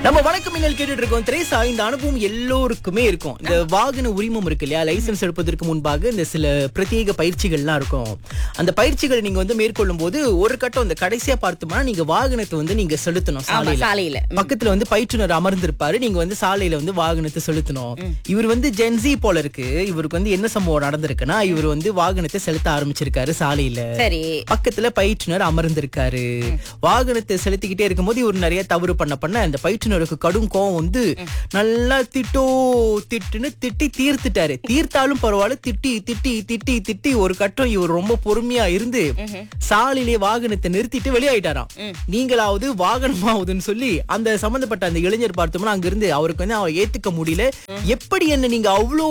நம்ம வணக்கம் மின்னல் கேட்டுட்டு இருக்கோம் திரேசா இந்த அனுபவம் எல்லோருக்குமே இருக்கும் இந்த வாகன உரிமம் இருக்கு இல்லையா லைசென்ஸ் எடுப்பதற்கு முன்பாக இந்த சில பிரத்யேக பயிற்சிகள்லாம் இருக்கும் அந்த பயிற்சிகளை நீங்க வந்து மேற்கொள்ளும் போது ஒரு கட்டம் இந்த கடைசியா பார்த்தோம்னா நீங்க வாகனத்தை வந்து நீங்க செலுத்தணும் ஆமா சாலையில சாலையில பக்கத்துல வந்து பயிற்றுனர் அமர்ந்திருப்பாரு நீங்க வந்து சாலையில வந்து வாகனத்தை செலுத்தணும் இவர் வந்து ஜென்சி போல இருக்கு இவருக்கு வந்து என்ன சம்பவம் நடந்திருக்குன்னா இவர் வந்து வாகனத்தை செலுத்த ஆரம்பிச்சிருக்காரு சாலையில சரி பக்கத்துல பயிற்றுனர் அமர்ந்திருக்காரு வாகனத்தை செலுத்திக்கிட்டே இருக்கும்போது இவர் நிறைய தவறு பண்ண பண்ண அந்த பயிற்றுனருக்கு கடும் கோவம் வந்து நல்லா திட்டோ திட்டுன்னு திட்டி தீர்த்துட்டாரு தீர்த்தாலும் பரவாயில்ல திட்டி திட்டி திட்டி திட்டி ஒரு கட்டம் இவர் ரொம்ப பொறுமையா இருந்து சாலையிலே வாகனத்தை நிறுத்திட்டு வெளியாயிட்டாராம் நீங்களாவது வாகனமாவதுன்னு சொல்லி அந்த சம்பந்தப்பட்ட அந்த இளைஞர் பார்த்தோம்னா அங்க இருந்து அவருக்கு வந்து அவர் ஏத்துக்க முடியல எப்படி என்ன நீங்க அவ்வளோ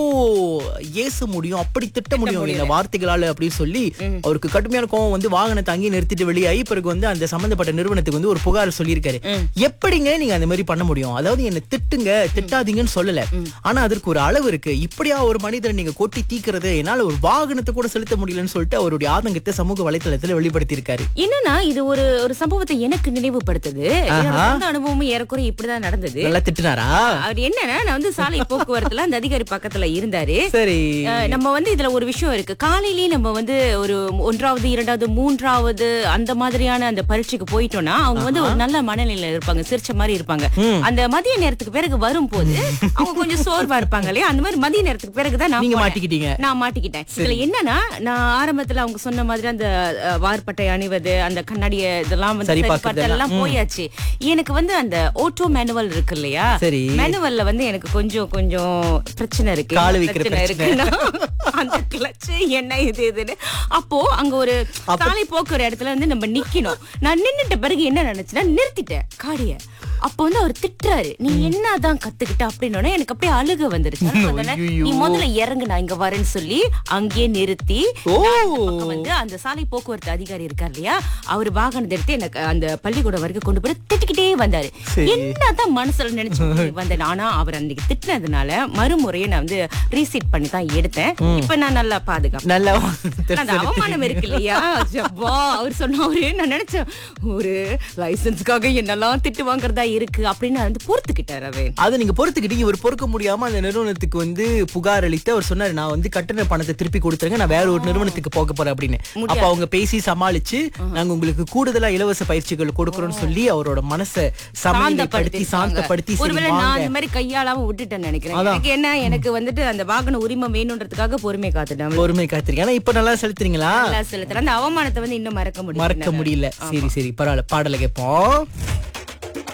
ஏச முடியும் அப்படி திட்ட முடியும் இந்த வார்த்தைகளால அப்படின்னு சொல்லி அவருக்கு கடுமையான கோவம் வந்து வாகனத்தை அங்கேயே நிறுத்திட்டு வெளியாகி பிறகு வந்து அந்த சம்பந்தப்பட்ட நிறுவனத்துக்கு வந்து ஒரு புகார் சொல்லியிருக்காரு எப்படிங்க நீங்க அந்த மாதிரி பண்ண முடியும் அதாவது என்ன திட்டுங்க திட்டாதீங்கன்னு சொல்லல ஆனா அதற்கு ஒரு அளவு இருக்கு இப்படியா ஒரு மனிதரை நீங்க கொட்டி தீக்கிறது என்னால ஒரு வாகனத்தை கூட செலுத்த முடியலன்னு சொல்லிட்டு அவருடைய ஆதங்கத்தை சமூக வலைத்தளத்துல வெளிப்படுத்தி இருக்காரு என்னன்னா இது ஒரு ஒரு சம்பவத்தை எனக்கு நினைவுபடுத்துது என்னோட சொந்த அனுபவமும் ஏறக்குறைய இப்படிதான் நடந்தது நல்லா திட்டுனாரா அவர் என்னன்னா நான் வந்து சாலை போக்குவரத்துல அந்த அதிகாரி பக்கத்துல இருந்தாரு சரி அஹ், நம்ம வந்து இதுல ஒரு விஷயம் இருக்கு காலையிலேயே நம்ம வந்து ஒரு ஒன்றாவது இரண்டாவது மூன்றாவது அந்த மாதிரியான அந்த பரீட்சைக்கு போயிட்டோம்னா அவங்க வந்து ஒரு நல்ல மனநிலையில இருப்பாங்க சிரிச்ச மாதிரி இருப்பாங்க அந்த மதிய நேரத்துக்கு பிறகு வரும்போது அவங்க கொஞ்சம் சோர்வா இருப்பாங்க இல்லையா அந்த மாதிரி மதிய நேரத்துக்கு பிறகுதான் நான் நீங்க போனேன். மாட்டிக்கிட்டீங்க நான் மாட்டிக்கிட்டேன் இதுல என்னன்னா நான் ஆரம்பத்துல அவங்க சொன்ன மாதிரி அந்த அஹ், வார்பட்டை அணிவது அந்த கண்ணாடிய இதெல்லாம் வந்து சரி சரி பார்க்கறது பார்த்து எல்லாம் போயாச்சு எனக்கு வந்து அந்த ஓட்டோ மேனுவல் இருக்கு இல்லையா சரி. மேனுவல்ல வந்து எனக்கு கொஞ்சம் கொஞ்சம் பிரச்சனை இருக்கு காலு வைக்கிற இருக்குன்னா, அந்த கிளச் என்ன இது இதுன்னு அப்போ அங்க ஒரு சாலை போக்குற இடத்துல வந்து நம்ம நிக்கணும் நான் நின்னுட்ட பிறகு என்ன நினைச்சேன்னா நிறுத்திட்டேன் காடிய அப்போ வந்து அவர் திட்டுறாரு நீ என்னதான் கத்துக்கிட்ட அப்படின்னு எனக்கு அப்படியே அழுக வந்துருச்சு நான் சொன்னேன், நீ முதல்ல இறங்கு நான் இங்க வரேன்னு சொல்லி அங்கேயே நிறுத்தி ஓ பக்கம் வந்து அந்த சாலை போக்குவரத்து அதிகாரி இருக்கார் இல்லையா அவர் வாகனத்தை எடுத்து எனக்கு அந்த பள்ளிக்கூடம் வரைக்கும் கொண்டு போய் திட்டிக்கிட்டே வந்தாரு சரி. என்னதான் மனசுல நினைச்சு வந்தேன் ஆனா அவர் அன்னைக்கு திட்டினதுனால மறுமுறையை நான் வந்து ரீசீட் பண்ணி தான் எடுத்தேன் இப்ப நான் நல்லா பாதுகாப்பு நல்லா அந்த அவமானம் இருக்கு இல்லையா ஜப்பா அவர் சொன்னாரு நான் நினைச்சேன் ஒரு லைசன்ஸ்க்காக என்னெல்லாம் திட்டு வாங்குறதா இருக்கு அப்படின்னு நான் வந்து பொறுத்துக்கிட்டாரு அவன் அது நீங்க பொறுத்துக்கிட்டு இவர் பொறுக்க முடியாம அந்த நிறுவனத்துக்கு வந்து புகார் அளித்து அவர் சொன்னாரு நான் வந்து கட்டண பணத்தை திருப்பி கொடுத்துருங்க நான் வேற ஒரு நிறுவனத்துக்கு போக போறேன் அப்படின்னு அப்ப அவங்க பேசி சமாளிச்சு நாங்க உங்களுக்கு கூடுதலா இலவச பயிற்சிகள் கொடுக்கறோம்னு சொல்லி அவரோட மனசை சமாளிப்படுத்தி சாந்தப்படுத்தி சரி ஒருவேளை நான் வாங்க இந்த மாதிரி கையாளாம விட்டுட்டேன்னு நினைக்கிறேன் எனக்கு என்ன எனக்கு வந்துட்டு அந்த வாகன உரிமம் வேணும்ன்றதுக்காக பொறுமை காத்துட்டேன் பொறுமை காத்திருக்கேன் ஆனா இப்ப நல்லா செலுத்துறீங்களா செலுத்துறேன் அந்த அவமானத்தை வந்து இன்னும் மறக்க முடியும் மறக்க முடியல சரி சரி பரவாயில்ல பாடலை கேட்போம்